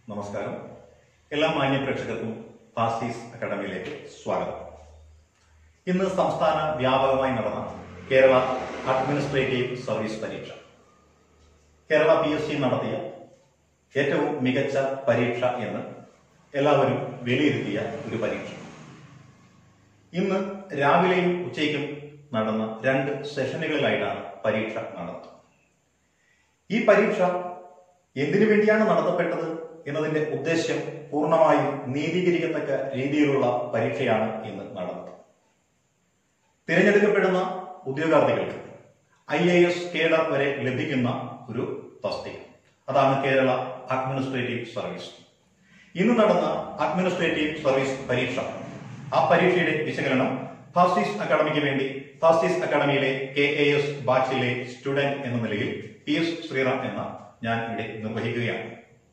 നമസ്കാരം എല്ലാ മാന്യ പ്രേക്ഷകർക്കും ഫാസ്റ്റീസ് അക്കാഡമിയിലേക്ക് സ്വാഗതം ഇന്ന് സംസ്ഥാന വ്യാപകമായി നടന്ന കേരള അഡ്മിനിസ്ട്രേറ്റീവ് സർവീസ് പരീക്ഷ കേരള പി എസ് സി നടത്തിയ ഏറ്റവും മികച്ച പരീക്ഷ എന്ന് എല്ലാവരും വിലയിരുത്തിയ ഒരു പരീക്ഷ ഇന്ന് രാവിലെയും ഉച്ചയ്ക്കും നടന്ന രണ്ട് സെഷനുകളിലായിട്ടാണ് പരീക്ഷ നടന്നത് ഈ പരീക്ഷ എന്തിനു വേണ്ടിയാണ് നടത്തപ്പെട്ടത് എന്നതിന്റെ ഉദ്ദേശ്യം പൂർണ്ണമായും നീതീകരിക്കത്തക്ക രീതിയിലുള്ള പരീക്ഷയാണ് ഇന്ന് നടന്നത് തിരഞ്ഞെടുക്കപ്പെടുന്ന ഉദ്യോഗാർത്ഥികൾക്ക് ഐ എ എസ് കേഡർ വരെ ലഭിക്കുന്ന ഒരു തസ്തിക അതാണ് കേരള അഡ്മിനിസ്ട്രേറ്റീവ് സർവീസ് ഇന്ന് നടന്ന അഡ്മിനിസ്ട്രേറ്റീവ് സർവീസ് പരീക്ഷ ആ പരീക്ഷയുടെ വിശകലനം ഫാസ്റ്റീസ് അക്കാഡമിക്ക് വേണ്ടി ഫാസ്റ്റീസ് അക്കാഡമിയിലെ കെ എ എസ് ബാച്ചിലെ സ്റ്റുഡന്റ് എന്ന നിലയിൽ പി എസ് ശ്രീറാം എന്ന ഞാൻ ഇവിടെ നിർവഹിക്കുകയാണ്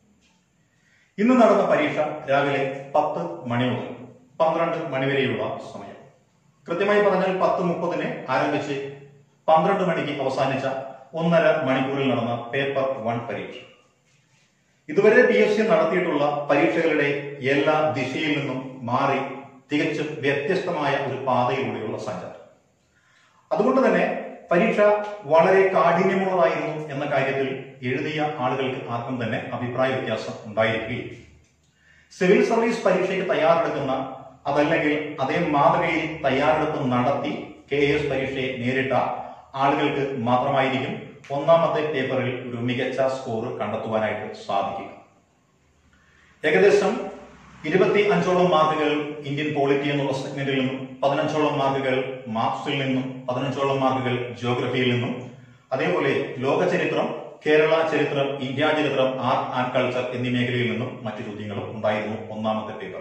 ഇന്ന് നടന്ന പരീക്ഷ രാവിലെ പത്ത് മണി മുതൽ പന്ത്രണ്ട് മണിവരെയുള്ള സമയം കൃത്യമായി പറഞ്ഞാൽ പത്ത് മുപ്പതിന് ആരംഭിച്ച് പന്ത്രണ്ട് മണിക്ക് അവസാനിച്ച ഒന്നര മണിക്കൂറിൽ നടന്ന പേപ്പർ വൺ പരീക്ഷ ഇതുവരെ പി എസ് സി നടത്തിയിട്ടുള്ള പരീക്ഷകളുടെ എല്ലാ ദിശയിൽ നിന്നും മാറി തികച്ചും വ്യത്യസ്തമായ ഒരു പാതയിലൂടെയുള്ള സഞ്ചാരം അതുകൊണ്ട് തന്നെ പരീക്ഷ വളരെ കാഠിന്യമുള്ളതായിരുന്നു എന്ന കാര്യത്തിൽ എഴുതിയ ആളുകൾക്ക് ആർക്കും തന്നെ അഭിപ്രായ വ്യത്യാസം ഉണ്ടായിരിക്കുകയും സിവിൽ സർവീസ് പരീക്ഷയ്ക്ക് തയ്യാറെടുക്കുന്ന അതല്ലെങ്കിൽ അതേ മാതൃകയിൽ തയ്യാറെടുപ്പ് നടത്തി കെ എസ് പരീക്ഷയെ നേരിട്ട ആളുകൾക്ക് മാത്രമായിരിക്കും ഒന്നാമത്തെ പേപ്പറിൽ ഒരു മികച്ച സ്കോർ കണ്ടെത്തുവാനായിട്ട് സാധിക്കുക ഏകദേശം ഇരുപത്തി അഞ്ചോളം മാർക്കുകൾ ഇന്ത്യൻ പോളിറ്റി എന്നുള്ള സെഗ്മെന്റിൽ നിന്നും പതിനഞ്ചോളം മാർക്കുകൾ മാർക്സിൽ നിന്നും പതിനഞ്ചോളം മാർക്കുകൾ ജിയോഗ്രഫിയിൽ നിന്നും അതേപോലെ ലോക ചരിത്രം കേരള ചരിത്രം ഇന്ത്യ ചരിത്രം ആർട്ട് ആൻഡ് കൾച്ചർ എന്നീ മേഖലയിൽ നിന്നും മറ്റു ചോദ്യങ്ങളും ഉണ്ടായിരുന്നു ഒന്നാമത്തെ പേപ്പർ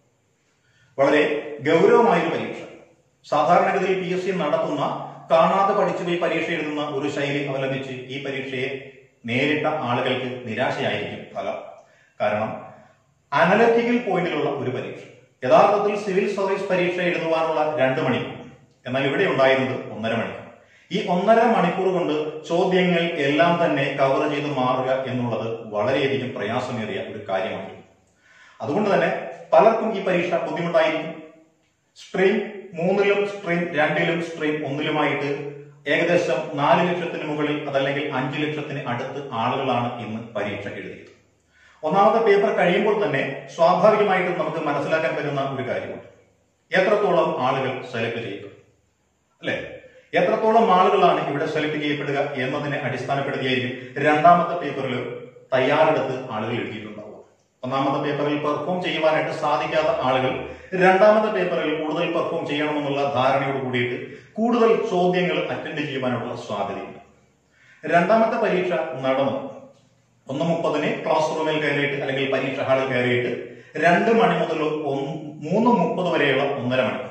വളരെ ഗൗരവമായ ഒരു പരീക്ഷ സാധാരണഗതിയിൽ പി എസ് സി നടത്തുന്ന കാണാതെ പഠിച്ചുപോയി പരീക്ഷ എഴുതുന്ന ഒരു ശൈലി അവലംബിച്ച് ഈ പരീക്ഷയെ നേരിട്ട ആളുകൾക്ക് നിരാശയായിരിക്കും ഫലം കാരണം അനലറ്റിക്കൽ പോയിന്റിലുള്ള ഒരു പരീക്ഷ യഥാർത്ഥത്തിൽ സിവിൽ സർവീസ് പരീക്ഷ എഴുതുവാനുള്ള രണ്ട് മണിക്കൂർ എന്നാൽ ഇവിടെ ഉണ്ടായിരുന്നത് ഒന്നര മണിക്കൂർ ഈ ഒന്നര മണിക്കൂർ കൊണ്ട് ചോദ്യങ്ങൾ എല്ലാം തന്നെ കവർ ചെയ്ത് മാറുക എന്നുള്ളത് വളരെയധികം പ്രയാസമേറിയ ഒരു കാര്യമായിരുന്നു അതുകൊണ്ട് തന്നെ പലർക്കും ഈ പരീക്ഷ ബുദ്ധിമുട്ടായിരിക്കും സ്ട്രീം മൂന്നിലും സ്ട്രീം രണ്ടിലും സ്ട്രീം ഒന്നിലുമായിട്ട് ഏകദേശം നാല് ലക്ഷത്തിന് മുകളിൽ അതല്ലെങ്കിൽ അഞ്ചു ലക്ഷത്തിന് അടുത്ത് ആളുകളാണ് ഇന്ന് പരീക്ഷ എഴുതിയത് ഒന്നാമത്തെ പേപ്പർ കഴിയുമ്പോൾ തന്നെ സ്വാഭാവികമായിട്ടും നമുക്ക് മനസ്സിലാക്കാൻ പറ്റുന്ന ഒരു കാര്യമുണ്ട് എത്രത്തോളം ആളുകൾ സെലക്ട് ചെയ്യപ്പെടും അല്ലെ എത്രത്തോളം ആളുകളാണ് ഇവിടെ സെലക്ട് ചെയ്യപ്പെടുക എന്നതിനെ അടിസ്ഥാനപ്പെടുത്തിയായിരിക്കും രണ്ടാമത്തെ പേപ്പറിൽ തയ്യാറെടുത്ത് ആളുകൾ എഴുതിയിട്ടുണ്ടാവുക ഒന്നാമത്തെ പേപ്പറിൽ പെർഫോം ചെയ്യുവാനായിട്ട് സാധിക്കാത്ത ആളുകൾ രണ്ടാമത്തെ പേപ്പറിൽ കൂടുതൽ പെർഫോം ചെയ്യണമെന്നുള്ള ധാരണയോട് കൂടിയിട്ട് കൂടുതൽ ചോദ്യങ്ങൾ അറ്റൻഡ് ചെയ്യുവാനുള്ള സാധ്യതയുണ്ട് രണ്ടാമത്തെ പരീക്ഷ നടന്നു ഒന്ന് മുപ്പതിന് ക്ലാസ് റൂമിൽ കയറിയിട്ട് അല്ലെങ്കിൽ പരീക്ഷ ഹാളിൽ കയറിയിട്ട് രണ്ട് മണി മുതൽ ഒന്ന് മൂന്ന് മുപ്പത് വരെയുള്ള ഒന്നര മണിക്കൂർ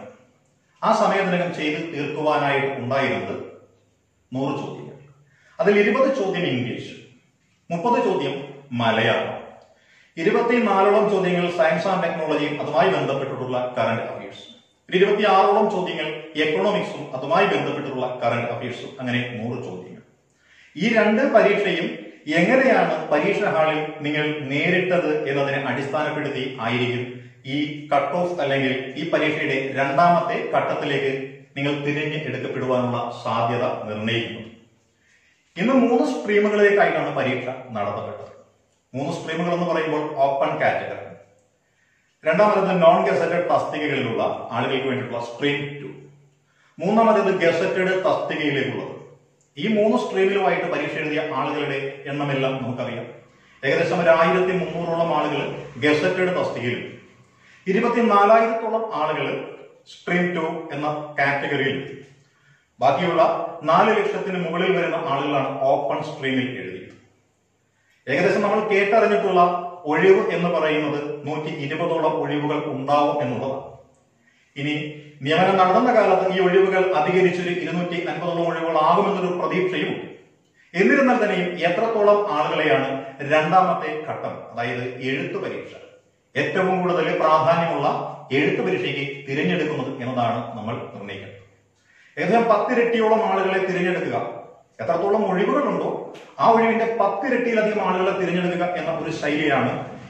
ആ സമയത്തിനകം ചെയ്ത് തീർക്കുവാനായിട്ട് ഉണ്ടായിരുന്നത് നൂറ് ചോദ്യങ്ങൾ അതിൽ ഇരുപത് ചോദ്യം ഇംഗ്ലീഷ് മുപ്പത് ചോദ്യം മലയാളം ഇരുപത്തിനാലോളം ചോദ്യങ്ങൾ സയൻസ് ആൻഡ് ടെക്നോളജിയും അതുമായി ബന്ധപ്പെട്ടിട്ടുള്ള കറണ്ട് അഫയേഴ്സ് ഇരുപത്തിയാറോളം ചോദ്യങ്ങൾ എക്കണോമിക്സും അതുമായി ബന്ധപ്പെട്ടിട്ടുള്ള കറണ്ട് അഫയേഴ്സും അങ്ങനെ നൂറ് ചോദ്യങ്ങൾ ഈ രണ്ട് പരീക്ഷയും എങ്ങനെയാണ് പരീക്ഷ ഹാളിൽ നിങ്ങൾ നേരിട്ടത് എന്നതിനെ അടിസ്ഥാനപ്പെടുത്തി ആയിരിക്കും ഈ കട്ട് ഓഫ് അല്ലെങ്കിൽ ഈ പരീക്ഷയുടെ രണ്ടാമത്തെ ഘട്ടത്തിലേക്ക് നിങ്ങൾ തിരിഞ്ഞ് എടുക്കപ്പെടുവാനുള്ള സാധ്യത നിർണ്ണയിക്കുന്നു ഇന്ന് മൂന്ന് സ്ട്രീമുകളിലേക്കായിട്ടാണ് പരീക്ഷ നടത്തപ്പെട്ടത് മൂന്ന് സ്ട്രീമുകൾ എന്ന് പറയുമ്പോൾ ഓപ്പൺ കാറ്റഗറി രണ്ടാമത്തേത് നോൺ ഗസറ്റഡ് തസ്തികകളിലുള്ള ആളുകൾക്ക് വേണ്ടിയിട്ടുള്ള സ്ട്രീം ടു മൂന്നാമത്തേത് ഗസറ്റഡ് തസ്തികയിലേക്കുള്ളത് ഈ മൂന്ന് സ്ട്രീമിലുമായിട്ട് പരീക്ഷ എഴുതിയ ആളുകളുടെ എണ്ണമെല്ലാം നമുക്കറിയാം ഏകദേശം ഒരു ആയിരത്തി മുന്നൂറോളം ആളുകൾ ഗസറ്റഡ് തസ്തികയിൽ ഇരുപത്തിനാലായിരത്തോളം ആളുകൾ സ്ട്രീം ടു എന്ന കാറ്റഗറിയിൽ ബാക്കിയുള്ള നാല് ലക്ഷത്തിന് മുകളിൽ വരുന്ന ആളുകളാണ് ഓപ്പൺ സ്ട്രീമിൽ എഴുതിയത് ഏകദേശം നമ്മൾ കേട്ടറിഞ്ഞിട്ടുള്ള ഒഴിവ് എന്ന് പറയുന്നത് നൂറ്റി ഇരുപതോളം ഒഴിവുകൾ ഉണ്ടാവും എന്നുള്ളതാണ് ഇനി നിയമനം നടന്ന കാലത്ത് ഈ ഒഴിവുകൾ അധികരിച്ചൊരു ഇരുന്നൂറ്റി അൻപതോളം ഒഴിവുകൾ ആകുമെന്നൊരു പ്രതീക്ഷയും എന്നിരുന്നാൽ തന്നെയും എത്രത്തോളം ആളുകളെയാണ് രണ്ടാമത്തെ ഘട്ടം അതായത് എഴുത്തു പരീക്ഷ ഏറ്റവും കൂടുതൽ പ്രാധാന്യമുള്ള എഴുത്തു പരീക്ഷയ്ക്ക് തിരഞ്ഞെടുക്കുന്നത് എന്നതാണ് നമ്മൾ നിർണ്ണയിക്കുന്നത് ഏകദേശം പത്തിരട്ടിയോളം ആളുകളെ തിരഞ്ഞെടുക്കുക എത്രത്തോളം ഒഴിവുകളുണ്ടോ ആ ഒഴിവിന്റെ പത്തിരട്ടിയിലധികം ആളുകളെ തിരഞ്ഞെടുക്കുക എന്ന ഒരു ശൈലിയാണ്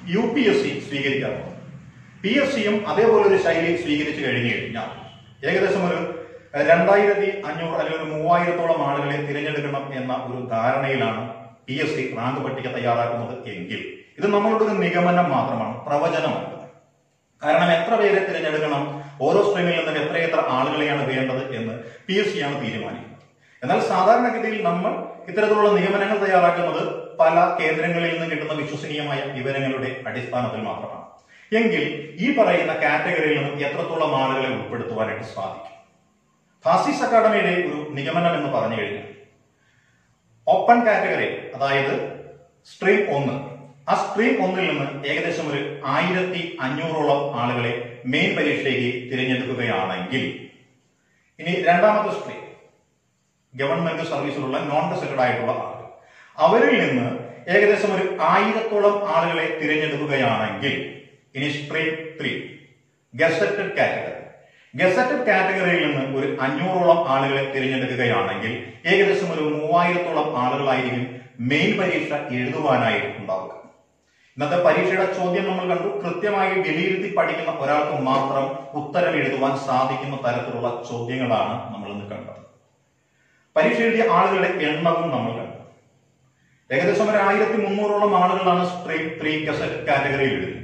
യു പി എസ് സി സ്വീകരിക്കാറുള്ളത് പി എസ് സിയും അതേപോലെ ഒരു ശൈലി സ്വീകരിച്ചു കഴിഞ്ഞു കഴിഞ്ഞാൽ ഏകദേശം ഒരു രണ്ടായിരത്തി അഞ്ഞൂറ് അല്ലെങ്കിൽ ഒരു മൂവായിരത്തോളം ആളുകളെ തിരഞ്ഞെടുക്കണം എന്ന ഒരു ധാരണയിലാണ് പി എസ് സി റാങ്ക് പട്ടിക തയ്യാറാക്കുന്നത് എങ്കിൽ ഇത് നമ്മളുടെ ഒരു നിഗമനം മാത്രമാണ് പ്രവചനമല്ല കാരണം എത്ര പേരെ തിരഞ്ഞെടുക്കണം ഓരോ സ്ട്രീമിൽ നിന്നും എത്രയെത്ര ആളുകളെയാണ് വേണ്ടത് എന്ന് പി എസ് സി ആണ് തീരുമാനിക്കുന്നത് എന്നാൽ സാധാരണഗതിയിൽ നമ്മൾ ഇത്തരത്തിലുള്ള നിഗമനങ്ങൾ തയ്യാറാക്കുന്നത് പല കേന്ദ്രങ്ങളിൽ നിന്ന് കിട്ടുന്ന വിശ്വസനീയമായ വിവരങ്ങളുടെ അടിസ്ഥാനത്തിൽ മാത്രമാണ് എങ്കിൽ ഈ പറയുന്ന കാറ്റഗറിയിൽ നിന്നും എത്രത്തോളം ആളുകളെ ഉൾപ്പെടുത്തുവാനായിട്ട് സാധിക്കും ഫാസിസ് അക്കാഡമിയുടെ ഒരു നിഗമനം എന്ന് പറഞ്ഞു കഴിഞ്ഞാൽ ഓപ്പൺ കാറ്റഗറി അതായത് സ്ട്രീം ഒന്ന് ആ സ്ട്രീം ഒന്നിൽ നിന്ന് ഏകദേശം ഒരു ആയിരത്തി അഞ്ഞൂറോളം ആളുകളെ മെയിൻ പരീക്ഷയ്ക്ക് തിരഞ്ഞെടുക്കുകയാണെങ്കിൽ ഇനി രണ്ടാമത്തെ സ്ട്രീം ഗവൺമെന്റ് സർവീസിലുള്ള നോൺ ഗസറ്റഡ് ആയിട്ടുള്ള ആളുകൾ അവരിൽ നിന്ന് ഏകദേശം ഒരു ആയിരത്തോളം ആളുകളെ തിരഞ്ഞെടുക്കുകയാണെങ്കിൽ ഇനി stream three gazetted category gazetted കാറ്റഗറിയിൽ നിന്ന് ഒരു അഞ്ഞൂറോളം ആളുകളെ തിരഞ്ഞെടുക്കുകയാണെങ്കിൽ ഏകദേശം ഒരു മൂവായിരത്തോളം ആളുകളായിരിക്കും മെയിൻ പരീക്ഷ എഴുതുവാനായിട്ട് ഉണ്ടാവുക ഇന്നത്തെ പരീക്ഷയുടെ ചോദ്യം നമ്മൾ കണ്ടു കൃത്യമായി വിലയിരുത്തി പഠിക്കുന്ന ഒരാൾക്ക് മാത്രം ഉത്തരം എഴുതുവാൻ സാധിക്കുന്ന തരത്തിലുള്ള ചോദ്യങ്ങളാണ് നമ്മൾ ഇന്ന് കണ്ടത് പരീക്ഷ എഴുതിയ ആളുകളുടെ എണ്ണവും നമ്മൾ കണ്ടു ഏകദേശം ഒരു ആയിരത്തി മുന്നൂറോളം ആളുകളാണ് സ്ട്രീം ത്രീ ഗസറ്റ് കാറ്റഗറിയിൽ എഴുതിയത്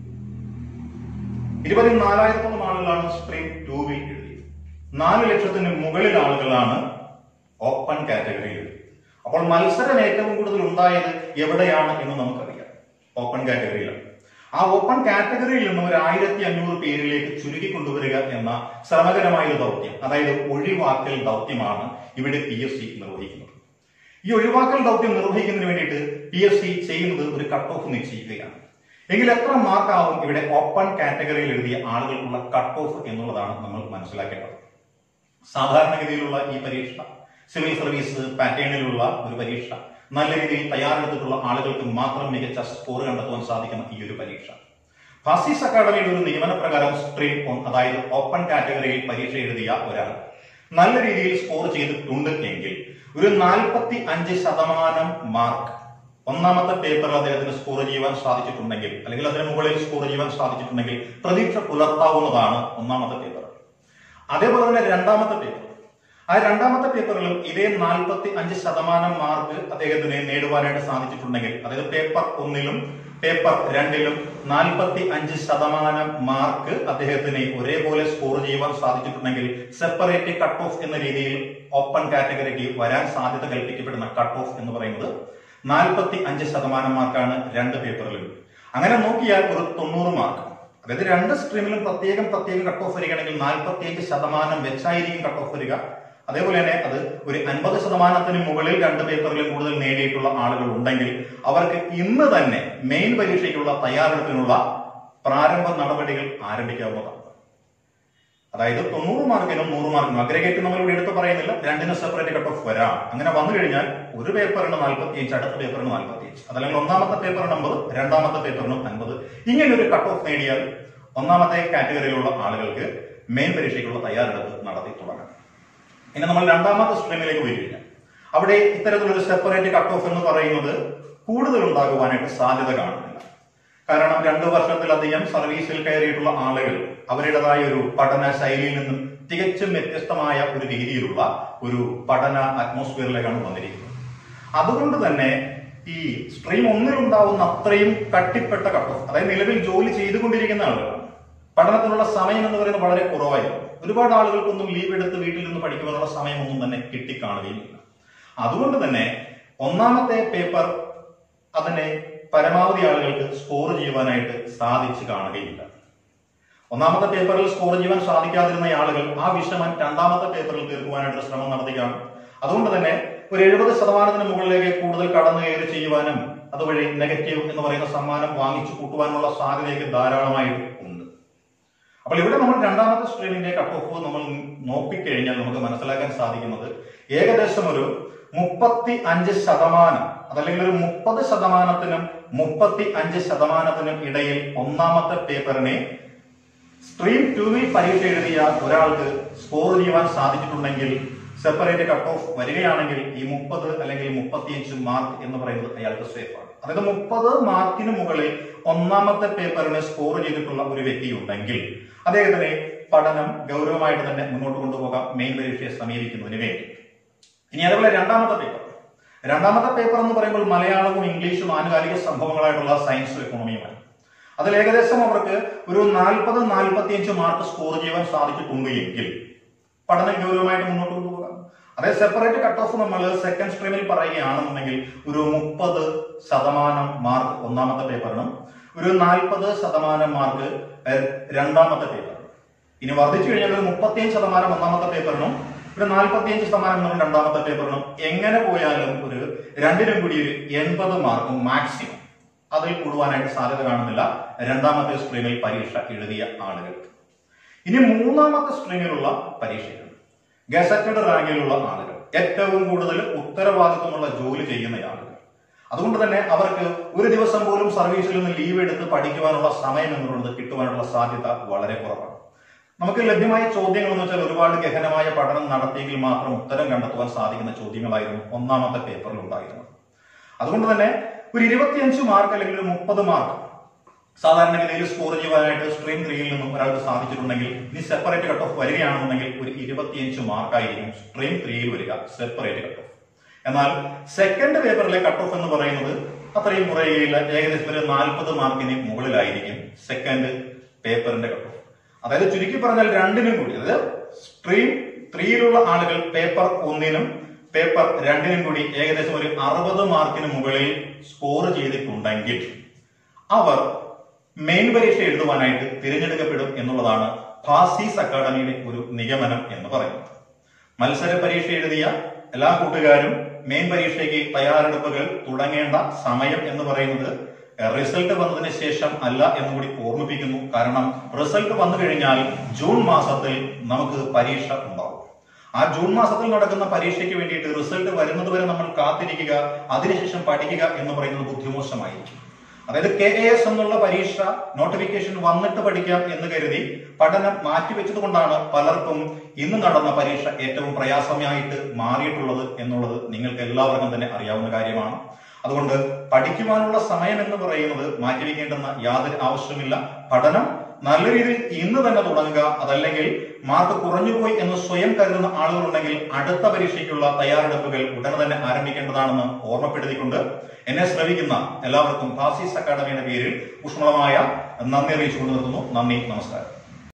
ഇരുപത്തിനാലായിരത്തോളം ആളുകളാണ് സ്ട്രീം ടൂവിൽ എഴുതിയത് നാല് ലക്ഷത്തിന് മുകളിൽ ആളുകളാണ് ഓപ്പൺ കാറ്റഗറിയിൽ എഴുതിയത് അപ്പോൾ മത്സരം ഏറ്റവും കൂടുതൽ ഉണ്ടായത് എവിടെയാണ് എന്ന് നമുക്കറിയാം ഓപ്പൺ കാറ്റഗറിയിലാണ് ആ ഓപ്പൺ കാറ്റഗറിയിൽ നിന്നും ഒരു ആയിരത്തി അഞ്ഞൂറ് പേരിലേക്ക് ചുരുക്കി കൊണ്ടുവരിക എന്ന ശ്രമകരമായ ഒരു ദൗത്യം അതായത് ഒഴിവാക്കൽ ദൗത്യമാണ് ഇവിടെ പി എസ് സി നിർവഹിക്കുന്നത് ഈ ഒഴിവാക്കൽ ദൗത്യം നിർവഹിക്കുന്നതിന് വേണ്ടിയിട്ട് പി എസ് സി ചെയ്യുന്നത് ഒരു കട്ട് ഓഫ് നിശ്ചയിക്കുകയാണ് എങ്കിൽ എത്ര മാർക്കാവും ഇവിടെ ഓപ്പൺ കാറ്റഗറിയിൽ എഴുതിയ ആളുകൾക്കുള്ള കട്ട് ഓഫ് എന്നുള്ളതാണ് നമ്മൾ മനസ്സിലാക്കേണ്ടത് സാധാരണഗതിയിലുള്ള ഈ പരീക്ഷ സിവിൽ സർവീസ് പാറ്റേണിലുള്ള ഒരു പരീക്ഷ നല്ല രീതിയിൽ തയ്യാറെടുത്തിട്ടുള്ള ആളുകൾക്ക് മാത്രം മികച്ച സ്കോർ കണ്ടെത്തുവാൻ സാധിക്കുന്ന ഈ ഒരു പരീക്ഷ ഫാസിസ് അക്കാഡമിയുടെ ഒരു നിയമനപ്രകാരം സ്ട്രീം ഒൺ അതായത് ഓപ്പൺ കാറ്റഗറിയിൽ പരീക്ഷ എഴുതിയ ഒരാൾ നല്ല രീതിയിൽ സ്കോർ ചെയ്തിട്ടുണ്ട് എങ്കിൽ ഒരു നാൽപ്പത്തി അഞ്ച് ശതമാനം മാർക്ക് ഒന്നാമത്തെ പേപ്പറിൽ അദ്ദേഹത്തിന് സ്കോർ ചെയ്യുവാൻ സാധിച്ചിട്ടുണ്ടെങ്കിൽ അല്ലെങ്കിൽ അതിന് മുകളിൽ സ്കോർ ചെയ്യുവാൻ സാധിച്ചിട്ടുണ്ടെങ്കിൽ പ്രതീക്ഷ പുലർത്താവുന്നതാണ് ഒന്നാമത്തെ പേപ്പർ അതേപോലെ തന്നെ രണ്ടാമത്തെ പേപ്പർ ആ രണ്ടാമത്തെ പേപ്പറിലും ഇതേ നാൽപ്പത്തി അഞ്ച് ശതമാനം മാർക്ക് അദ്ദേഹത്തിന് നേടുവാനായിട്ട് സാധിച്ചിട്ടുണ്ടെങ്കിൽ അതായത് പേപ്പർ ഒന്നിലും പേപ്പർ രണ്ടിലും നാൽപ്പത്തി അഞ്ച് ശതമാനം മാർക്ക് അദ്ദേഹത്തിന് ഒരേപോലെ സ്കോർ ചെയ്യുവാൻ സാധിച്ചിട്ടുണ്ടെങ്കിൽ സെപ്പറേറ്റ് കട്ട് ഓഫ് എന്ന രീതിയിൽ ഓപ്പൺ കാറ്റഗറിക്ക് വരാൻ സാധ്യത കൽപ്പിക്കപ്പെടുന്ന കട്ട് ഓഫ് എന്ന് പറയുന്നത് നാൽപ്പത്തി അഞ്ച് ശതമാനം മാർക്കാണ് രണ്ട് പേപ്പറിലും അങ്ങനെ നോക്കിയാൽ ഒരു തൊണ്ണൂറ് മാർക്ക് അതായത് രണ്ട് സ്ട്രീമിലും പ്രത്യേകം പ്രത്യേകം കട്ട് ഓഫ് വരികയാണെങ്കിൽ നാൽപ്പത്തി അഞ്ച് ശതമാനം വെച്ചായിരിക്കും കട്ട് ഓഫ് വരിക അതേപോലെ തന്നെ അത് ഒരു അൻപത് ശതമാനത്തിന് മുകളിൽ രണ്ട് പേപ്പറിൽ കൂടുതൽ നേടിയിട്ടുള്ള ആളുകൾ ഉണ്ടെങ്കിൽ അവർക്ക് ഇന്ന് തന്നെ മെയിൻ പരീക്ഷയ്ക്കുള്ള തയ്യാറെടുപ്പിനുള്ള പ്രാരംഭ നടപടികൾ ആരംഭിക്കാവുന്നതാണ് അതായത് തൊണ്ണൂറ് മാർക്കിനും നൂറ് മാർക്കിനും അഗ്രഗേറ്റ് നമ്മൾ ഇവിടെ എടുത്ത് പറയുന്നില്ല രണ്ടിനും സെപ്പറേറ്റ് കട്ട് ഓഫ് വരാം അങ്ങനെ വന്നു കഴിഞ്ഞാൽ ഒരു പേപ്പറിന് നാൽപ്പത്തി അഞ്ച് അടുത്ത പേപ്പറിന് നാൽപ്പത്തി അഞ്ച് അതല്ലെങ്കിൽ ഒന്നാമത്തെ പേപ്പറിന് അമ്പത് രണ്ടാമത്തെ പേപ്പറിനും അൻപത് ഇങ്ങനെ ഒരു കട്ട് ഓഫ് നേടിയാൽ ഒന്നാമത്തെ കാറ്റഗറിയിലുള്ള ആളുകൾക്ക് മെയിൻ പരീക്ഷയ്ക്കുള്ള തയ്യാറെടുപ്പ് നടത്തി തുടങ്ങാം ഇനി നമ്മൾ രണ്ടാമത്തെ സ്ട്രീമിലേക്ക് പോയി കഴിഞ്ഞാൽ അവിടെ ഇത്തരത്തിലൊരു സെപ്പറേറ്റ് കട്ട് ഓഫ് എന്ന് പറയുന്നത് കൂടുതൽ ഉണ്ടാകുവാനായിട്ട് സാധ്യത കാണുന്നില്ല കാരണം രണ്ടു വർഷത്തിലധികം സർവീസിൽ കയറിയിട്ടുള്ള ആളുകൾ അവരുടേതായ ഒരു പഠന ശൈലിയിൽ നിന്നും തികച്ചും വ്യത്യസ്തമായ ഒരു രീതിയിലുള്ള ഒരു പഠന അറ്റ്മോസ്ഫിയറിലേക്കാണ് വന്നിരിക്കുന്നത് അതുകൊണ്ട് തന്നെ ഈ സ്ട്രീം ഒന്നിലുണ്ടാവുന്ന അത്രയും കട്ടിപ്പെട്ട കട്ട് ഓഫ് അതായത് നിലവിൽ ജോലി ചെയ്തുകൊണ്ടിരിക്കുന്ന ആളുകളാണ് പഠനത്തിനുള്ള സമയം എന്ന് പറയുന്നത് വളരെ കുറവായിരുന്നു ഒരുപാട് ആളുകൾക്കൊന്നും ലീവ് എടുത്ത് വീട്ടിൽ നിന്ന് പഠിക്കുവാനുള്ള സമയമൊന്നും തന്നെ കിട്ടിക്കാണുകയില്ല അതുകൊണ്ട് തന്നെ ഒന്നാമത്തെ പേപ്പർ അതിനെ പരമാവധി ആളുകൾക്ക് സ്കോർ ചെയ്യുവാനായിട്ട് സാധിച്ചു കാണുകയില്ല ഒന്നാമത്തെ പേപ്പറിൽ സ്കോർ ചെയ്യാൻ സാധിക്കാതിരുന്ന ആളുകൾ ആ വിഷമം രണ്ടാമത്തെ പേപ്പറിൽ തീർക്കുവാനായിട്ട് ശ്രമം നടത്തുകയാണ് അതുകൊണ്ട് തന്നെ ഒരു എഴുപത് ശതമാനത്തിന് മുകളിലേക്ക് കൂടുതൽ കടന്നു കയറി ചെയ്യുവാനും അതുവഴി നെഗറ്റീവ് എന്ന് പറയുന്ന സമ്മാനം വാങ്ങിച്ചു കൂട്ടുവാനുള്ള സാധ്യതയൊക്കെ ധാരാളമായിട്ട് ഉണ്ട് അപ്പോൾ ഇവിടെ നമ്മൾ രണ്ടാമത്തെ സ്ട്രീമിന്റെ കട്ട് ഓഫ് നമ്മൾ നോക്കിക്കഴിഞ്ഞാൽ നമുക്ക് മനസ്സിലാക്കാൻ സാധിക്കുന്നത് ഏകദേശം ഒരു മുപ്പത്തി അഞ്ച് ശതമാനം അതല്ലെങ്കിൽ ഒരു മുപ്പത് ശതമാനത്തിനും മുപ്പത്തി അഞ്ച് ശതമാനത്തിനും ഇടയിൽ ഒന്നാമത്തെ പേപ്പറിനെ സ്ട്രീം ടൂവിൽ പരീക്ഷ എഴുതിയ ഒരാൾക്ക് സ്കോർ ചെയ്യുവാൻ സാധിച്ചിട്ടുണ്ടെങ്കിൽ സെപ്പറേറ്റ് കട്ട് ഓഫ് വരികയാണെങ്കിൽ ഈ മുപ്പത് അല്ലെങ്കിൽ മുപ്പത്തിയഞ്ച് മാർക്ക് എന്ന് പറയുന്നത് അയാൾക്ക് സേഫ് ആണ് അതായത് മുപ്പത് മാർക്കിന് മുകളിൽ ഒന്നാമത്തെ പേപ്പറിന് സ്കോർ ചെയ്തിട്ടുള്ള ഒരു വ്യക്തി ഉണ്ടെങ്കിൽ അദ്ദേഹത്തിന് പഠനം ഗൗരവമായിട്ട് തന്നെ മുന്നോട്ട് കൊണ്ടുപോകാം മെയിൻ പരീക്ഷയെ സമീപിക്കുന്നതിന് വേണ്ടി ഇനി അതേപോലെ രണ്ടാമത്തെ പേപ്പർ രണ്ടാമത്തെ പേപ്പർ എന്ന് പറയുമ്പോൾ മലയാളവും ഇംഗ്ലീഷും ആനുകാലിക സംഭവങ്ങളായിട്ടുള്ള സയൻസും എക്കണോമിയുമാണ് അതിൽ ഏകദേശം അവർക്ക് ഒരു നാൽപ്പത് നാൽപ്പത്തിയഞ്ച് മാർക്ക് സ്കോർ ചെയ്യാൻ സാധിച്ചിട്ടുണ്ട് എങ്കിൽ പഠനം ഗൗരവമായിട്ട് മുന്നോട്ട് കൊണ്ടുപോകാം അതേ സെപ്പറേറ്റ് കട്ട് ഓഫ് നമ്മൾ സെക്കൻഡ് സ്ട്രീമിൽ പറയുകയാണെന്നുണ്ടെങ്കിൽ ഒരു മുപ്പത് ശതമാനം മാർക്ക് ഒന്നാമത്തെ പേപ്പറിനും ഒരു നാൽപ്പത് ശതമാനം മാർക്ക് ഏഹ്, രണ്ടാമത്തെ പേപ്പറിനും ഇനി വർദ്ധിച്ചു കഴിഞ്ഞാൽ ഒരു മുപ്പത്തിയഞ്ച് ശതമാനം ഒന്നാമത്തെ പേപ്പറിനും ഒരു നാൽപ്പത്തിയഞ്ച് ശതമാനം നമ്മൾ രണ്ടാമത്തെ പേപ്പറിനും എങ്ങനെ പോയാലും ഒരു രണ്ടിനും കൂടി ഒരു എൺപത് മാർക്ക് മാക്സിമം അതിൽ കൂടുവാനായിട്ട് സാധ്യത കാണുന്നില്ല രണ്ടാമത്തെ സ്ട്രീമിൽ പരീക്ഷ എഴുതിയ ആളുകൾക്ക് ഇനി മൂന്നാമത്തെ സ്ട്രീമിലുള്ള പരീക്ഷകൾ ഗസറ്റഡ് റാങ്കിലുള്ള ആളുകൾ ഏറ്റവും കൂടുതൽ ഉത്തരവാദിത്വമുള്ള ജോലി ചെയ്യുന്ന ആളുകൾ അതുകൊണ്ട് തന്നെ അവർക്ക് ഒരു ദിവസം പോലും സർവീസിൽ നിന്ന് ലീവ് എടുത്ത് പഠിക്കുവാനുള്ള സമയം എന്നുള്ളത് കിട്ടുവാനുള്ള സാധ്യത വളരെ കുറവാണ് നമുക്ക് ലഭ്യമായ ചോദ്യങ്ങൾ എന്ന് വെച്ചാൽ ഒരുപാട് ഗഹനമായ പഠനം നടത്തിയെങ്കിൽ മാത്രം ഉത്തരം കണ്ടെത്തുവാൻ സാധിക്കുന്ന ചോദ്യങ്ങളായിരുന്നു ഒന്നാമത്തെ പേപ്പറിൽ ഉണ്ടായിരുന്നത് അതുകൊണ്ട് തന്നെ ഒരു ഇരുപത്തിയഞ്ച് മാർക്ക് അല്ലെങ്കിൽ ഒരു മുപ്പത് മാർക്ക് സാധാരണഗതിയിൽ സ്കോർ ചെയ്യുവാനായിട്ട് സ്ട്രീം ത്രീയിൽ നിന്നും ഒരാൾക്ക് സാധിച്ചിട്ടുണ്ടെങ്കിൽ ഇനി സെപ്പറേറ്റ് കട്ട് ഓഫ് വരികയാണെന്നുണ്ടെങ്കിൽ ഒരു ഇരുപത്തിയഞ്ച് മാർക്കായിരിക്കും സ്ട്രീം ത്രീയിൽ വരിക സെപ്പറേറ്റ് കട്ട് ഓഫ് എന്നാൽ സെക്കൻഡ് പേപ്പറിലെ കട്ട് ഓഫ് എന്ന് പറയുന്നത് അത്രയും കുറയുകയില്ല ഏകദേശം ഒരു നാൽപ്പത് മാർക്കിന് മുകളിലായിരിക്കും സെക്കൻഡ് പേപ്പറിന്റെ കട്ട് ഓഫ് അതായത് ചുരുക്കി പറഞ്ഞാൽ രണ്ടിനും കൂടി അതായത് സ്ട്രീം ത്രീയിലുള്ള ആളുകൾ പേപ്പർ ഒന്നിനും പേപ്പർ രണ്ടിനും കൂടി ഏകദേശം ഒരു അറുപത് മാർക്കിന് മുകളിൽ സ്കോർ ചെയ്തിട്ടുണ്ടെങ്കിൽ അവർ മെയിൻ പരീക്ഷ എഴുതുവാനായിട്ട് തിരഞ്ഞെടുക്കപ്പെടും എന്നുള്ളതാണ് ഫാസീസ് അക്കാദമിയുടെ ഒരു നിഗമനം എന്ന് പറയുന്നത് മത്സര പരീക്ഷ എഴുതിയ എല്ലാ കൂട്ടുകാരും മെയിൻ പരീക്ഷയ്ക്ക് തയ്യാറെടുപ്പുകൾ തുടങ്ങേണ്ട സമയം എന്ന് പറയുന്നത് റിസൾട്ട് വന്നതിന് ശേഷം അല്ല എന്ന് കൂടി ഓർമ്മിപ്പിക്കുന്നു കാരണം റിസൾട്ട് വന്നു കഴിഞ്ഞാൽ ജൂൺ മാസത്തിൽ നമുക്ക് പരീക്ഷ ഉണ്ടാവും ആ ജൂൺ മാസത്തിൽ നടക്കുന്ന പരീക്ഷയ്ക്ക് വേണ്ടിയിട്ട് റിസൾട്ട് വരുന്നത് വരെ നമ്മൾ കാത്തിരിക്കുക അതിനുശേഷം പഠിക്കുക എന്ന് പറയുന്നത് ബുദ്ധിമോശമായിരിക്കും അതായത് കെ എ എസ് എന്നുള്ള പരീക്ഷ നോട്ടിഫിക്കേഷൻ വന്നിട്ട് പഠിക്കാം എന്ന് കരുതി പഠനം മാറ്റിവെച്ചത് കൊണ്ടാണ് പലർക്കും ഇന്ന് നടന്ന പരീക്ഷ ഏറ്റവും പ്രയാസമായിട്ട് മാറിയിട്ടുള്ളത് എന്നുള്ളത് നിങ്ങൾക്ക് എല്ലാവർക്കും തന്നെ അറിയാവുന്ന കാര്യമാണ് അതുകൊണ്ട് പഠിക്കുവാനുള്ള സമയം എന്ന് പറയുന്നത് മാറ്റിവെക്കേണ്ടെന്ന യാതൊരു ആവശ്യമില്ല പഠനം നല്ല രീതിയിൽ ഇന്ന് തന്നെ തുടങ്ങുക അതല്ലെങ്കിൽ മാർക്ക് കുറഞ്ഞുപോയി എന്ന് സ്വയം കരുതുന്ന ആളുകളുണ്ടെങ്കിൽ അടുത്ത പരീക്ഷയ്ക്കുള്ള തയ്യാറെടുപ്പുകൾ ഉടനെ തന്നെ ആരംഭിക്കേണ്ടതാണെന്ന് ഓർമ്മപ്പെടുത്തിക്കൊണ്ട് എന്നെ ശ്രമിക്കുന്ന എല്ലാവർക്കും ഫാസിസ് അക്കാദമിയുടെ പേരിൽ ഊഷ്മളമായ നന്ദി അറിയിച്ചുകൊണ്ട് നിർത്തുന്നു നന്ദി നമസ്കാരം